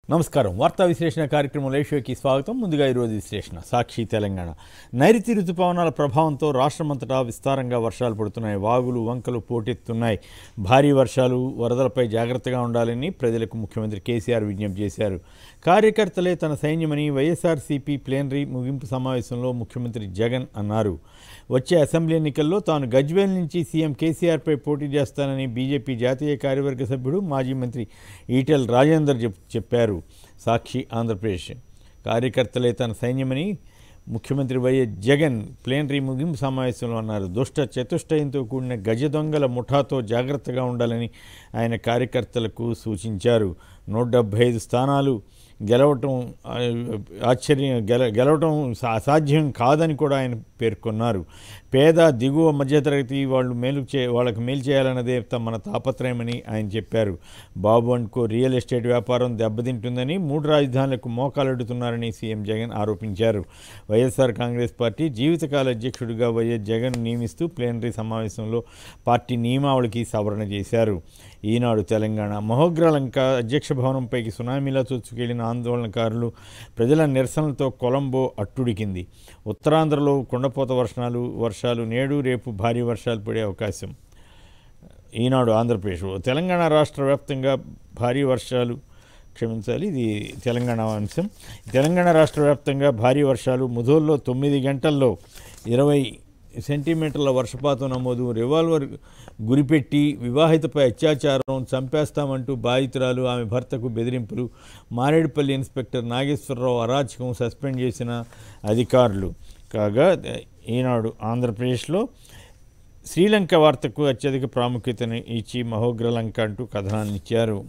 నమస్కారం వార్తా విశ్లేషణ కార్యక్రమం లైవ్ స్వాగతం ముందుగా ఈరోజు విశ్లేషణ సాక్షి తెలంగాణ నైరుతి రుతుపవనాల ప్రభావంతో రాష్ట్రమంతటా విస్తారంగా వర్షాలు పడుతున్నాయి వాగులు వంకలు పోటెత్తున్నాయి భారీ వర్షాలు వరదలపై జాగ్రత్తగా ఉండాలని ప్రజలకు ముఖ్యమంత్రి కేసీఆర్ విజ్ఞప్తి చేశారు కార్యకర్తలే తన సైన్యమని వైఎస్ఆర్సీపీ ప్లేనరీ ముగింపు సమావేశంలో ముఖ్యమంత్రి జగన్ అన్నారు వచ్చే అసెంబ్లీ ఎన్నికల్లో తాను గజ్వేల్ నుంచి సీఎం కేసీఆర్పై పోటీ చేస్తానని బీజేపీ జాతీయ కార్యవర్గ సభ్యుడు మాజీ మంత్రి ఈటెల్ రాజేందర్ చెప్ చెప్పారు సాక్షి ఆంధ్రప్రదేశ్ కార్యకర్తలే తన సైన్యమని ముఖ్యమంత్రి వైఎస్ జగన్ ప్లేనరీ ముగింపు సమావేశంలో అన్నారు దుష్ట చతుష్టయంతో కూడిన గజ దొంగల ముఠాతో జాగ్రత్తగా ఉండాలని ఆయన కార్యకర్తలకు సూచించారు నూట డెబ్భై ఐదు స్థానాలు గెలవటం ఆ, ఆశ్చర్యం గెల గెలవటం సా- అసాధ్యం కాదని కూడా ఆయన పేర్కొన్నారు పేద దిగువ మధ్యతరగతి వాళ్ళు మేలు చే వాళ్ళకి మేలు చేయాలన్నదే త- మన తాపత్రయమని ఆయన చెప్పారు బాబు అండ్కో రియల్ ఎస్టేట్ వ్యాపారం దెబ్బతింటుందని మూడు రాజధానులకు మోకాలెడుతున్నారని సీఎం జగన్ ఆరోపించారు వైఎస్ఆర్ కాంగ్రెస్ పార్టీ జీవితకాల అధ్యక్షుడిగా వైఎస్ జగన్ నియమిస్తూ ప్లేనరీ సమావేశంలో పార్టీ నియమావళికి సవరణ చేశారు ఈనాడు తెలంగాణ మహోగ్రలంక అధ్యక్ష భవనంపైకి సునామీలా చొచ్చుకెళ్లిన ఆందోళనకారులు ప్రజల నిరసనలతో కొలంబో అట్టుడికింది ఉత్తరాంధ్రలో కుండపోత వర్షాలు వర్షాలు నేడు రేపు భారీ వర్షాలు పడే అవకాశం ఈనాడు ఆంధ్రప్రదేశ్ తెలంగాణ రాష్ట్ర వ్యాప్తంగా భారీ వర్షాలు క్షమించాలి ఇది తెలంగాణ అంశం తెలంగాణ రాష్ట్ర వ్యాప్తంగా భారీ వర్షాలు ముధోల్లో తొమ్మిది గంటల్లో ఇరవై సెంటీమీటర్ల వర్షపాతం నమోదు రివాల్వర్ గురిపెట్టి వివాహితపై అత్యాచారం చంపేస్తామంటూ బాధితురాలు ఆమె భర్తకు బెదిరింపులు మారేడుపల్లి ఇన్స్పెక్టర్ నాగేశ్వరరావు అరాచకం సస్పెండ్ చేసిన అధికారులు కాగా ఈనాడు ఆంధ్రప్రదేశ్లో శ్రీలంక వార్తకు అత్యధిక ప్రాముఖ్యతను ఇచ్చి మహోగ్రలంక అంటూ కథనాన్ని ఇచ్చారు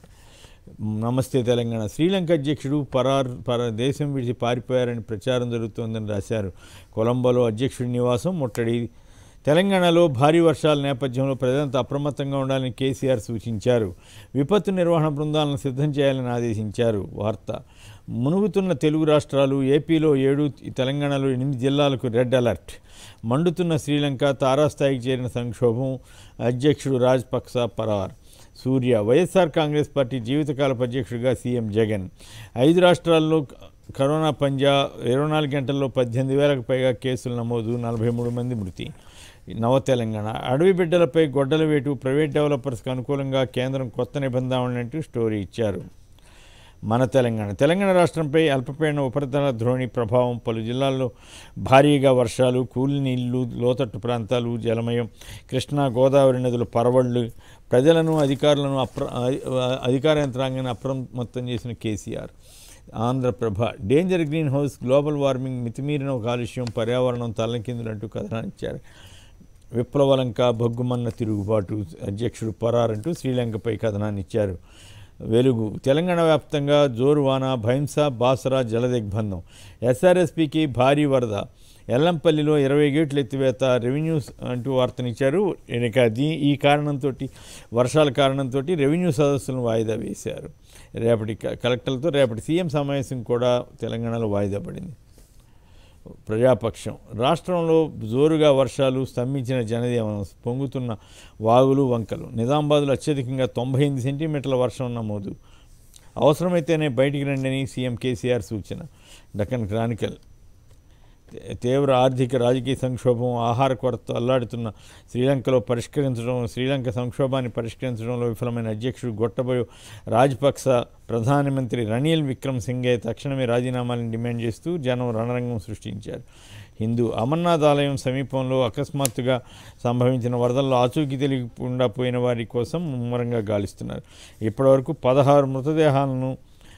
నమస్తే తెలంగాణ శ్రీలంక అధ్యక్షుడు పరార్ పర దేశం విడిచి పారిపోయారని ప్రచారం జరుగుతోందని రాశారు కొలంబోలో అధ్యక్షుడి నివాసం ముట్టడి తెలంగాణలో భారీ వర్షాల నేపథ్యంలో ప్రజలంతా అప్రమత్తంగా ఉండాలని కేసీఆర్ సూచించారు విపత్తు నిర్వహణ బృందాలను సిద్ధం చేయాలని ఆదేశించారు వార్త మునుగుతున్న తెలుగు రాష్ట్రాలు ఏపీలో ఏడు తెలంగాణలో ఎనిమిది జిల్లాలకు రెడ్ అలర్ట్ మండుతున్న శ్రీలంక తారాస్థాయికి చేరిన సంక్షోభం అధ్యక్షుడు రాజపక్స పరార్ సూర్య వైఎస్ఆర్ కాంగ్రెస్ పార్టీ జీవితకాలపు అధ్యక్షుడిగా సీఎం జగన్ ఐదు రాష్ట్రాల్లో కరోనా పంజా ఇరవై నాలుగు గంటల్లో పద్దెనిమిది వేలకు పైగా కేసులు నమోదు నలభై మూడు మంది మృతి నవ తెలంగాణ అడవి బిడ్డలపై గొడ్డల వేటు ప్రైవేట్ డెవలపర్స్కి అనుకూలంగా కేంద్రం కొత్త నిబంధనలు అంటూ స్టోరీ ఇచ్చారు మన తెలంగాణ తెలంగాణ రాష్ట్రంపై అల్పపీడన ఉపరితల ద్రోణి ప్రభావం పలు జిల్లాల్లో భారీగా వర్షాలు కూలి నీళ్లు లోతట్టు ప్రాంతాలు జలమయం కృష్ణా గోదావరి నదులు పరవళ్ళు ప్రజలను అధికారులను అప్ర అ- అధికార యంత్రాంగాన్ని అప్రమత్తం చేసిన KCR Andhraprabha danger greenhouse global warming మితిమీరిన కాలుష్యం పర్యావరణం తలకిందులంటూ కథనాన్నిచ్చారు విప్లవలంక బొగ్గుమన్న తిరుగుబాటు అధ్యక్షుడు పరారంటూ శ్రీలంకపై కథనాన్ని ఇచ్చారు వెలుగు తెలంగాణ వ్యాప్తంగా జోరువాన భైంస బాసరా జలదిగ్బంధం ఎస్ఆర్ఎస్పికి భారీ వరద ఎల్లంపల్లిలో ఇరవై గేట్లు ఎత్తివేత రెవెన్యూస్ అంటూ వార్తనిచ్చారు ఇక దీ ఈ కారణంతో వర్షాల కారణంతో రెవెన్యూ సదస్సులను వాయిదా వేశారు రేపటి క- కలెక్టర్లతో రేపటి సీఎం సమావేశం కూడా తెలంగాణలో వాయిదా పడింది ప్రజాపక్షం రాష్ట్రంలో జోరుగా వర్షాలు స్తంభించిన జనజీవనం పొంగుతున్న వాగులు వంకలు నిజామాబాద్లో అత్యధికంగా తొంభై ఎనిమిది సెంటీమీటర్ల వర్షం నమోదు అవసరమైతేనే బయటికి రండి అని సీఎం కేసీఆర్ సూచన డక్కన్ క్రానికల్ తే- తీవ్ర ఆర్థిక రాజకీయ సంక్షోభం ఆహార కొరత అల్లాడుతున్న శ్రీలంకలో పరిష్కరించడం శ్రీలంక సంక్షోభాన్ని పరిష్కరించడంలో విఫలమైన అధ్యక్షుడు గొట్టబోయు రాజపక్స ప్రధానమంత్రి రనిల్ విక్రమ్ సింగే తక్షణమే రాజీనామాలను డిమాండ్ చేస్తూ జనం రణరంగం సృష్టించారు హిందూ అమర్నాథ్ ఆలయం సమీపంలో అకస్మాత్తుగా సంభవించిన వరదల్లో ఆచూకీ తెలియకుండా పోయిన వారి కోసం ముమ్మరంగా గాలిస్తున్నారు ఇప్పటివరకు పదహారు మృతదేహాలను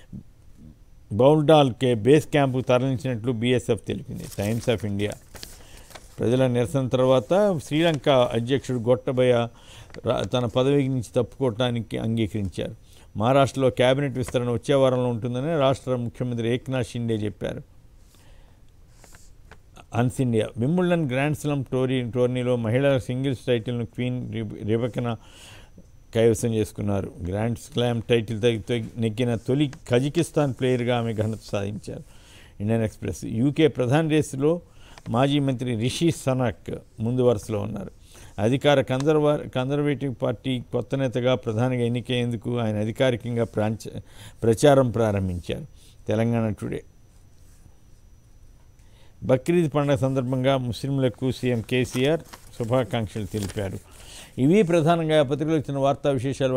బౌల్డాల్కే బేస్ క్యాంపు తరలించినట్లు బీఎస్ఎఫ్ తెలిపింది టైమ్స్ ఆఫ్ ఇండియా ప్రజల నిరసన తర్వాత శ్రీలంక అధ్యక్షుడు గొట్టబయ రా- తన పదవి నుంచి తప్పుకోవటానికి అంగీకరించారు మహారాష్ట్రలో కేబినెట్ విస్తరణ వచ్చే వారంలో ఉంటుందని రాష్ట్ర ముఖ్యమంత్రి ఏక్నాథ్ షిండే చెప్పారు అన్స్ ఇండియా వింబుల్డన్ గ్రాండ్ స్లమ్ టోరీ టోర్నీలో మహిళల సింగిల్స్ టైటిల్ను క్వీన్ రిబ్- రిబెకన కైవసం చేసుకున్నారు గ్రాండ్ స్లామ్ టైటిల్ తగి- తగి- నెగ్గిన తొలి కజకిస్తాన్ ప్లేయర్గా ఆమె ఘనత సాధించారు ఇండియన్ ఎక్స్ప్రెస్ యూకే ప్రధాన రేసులో మాజీ మంత్రి రిషి సనక్ ముందు వరుసలో ఉన్నారు అధికార కన్జర్వా కన్జర్వేటివ్ పార్టీ కొత్త నేతగా ప్రధానిగా ఎన్నికయ్యేందుకు ఆయన అధికారికంగా ప్రాంచ ప్రచారం ప్రారంభించారు తెలంగాణ టుడే బక్రీద్ పండుగ సందర్భంగా ముస్లింలకు సీఎం కేసీఆర్ శుభాకాంక్షలు తెలిపారు ఇవి ప్రధానంగా పత్రికలు ఇచ్చిన వార్తా విశేషాలు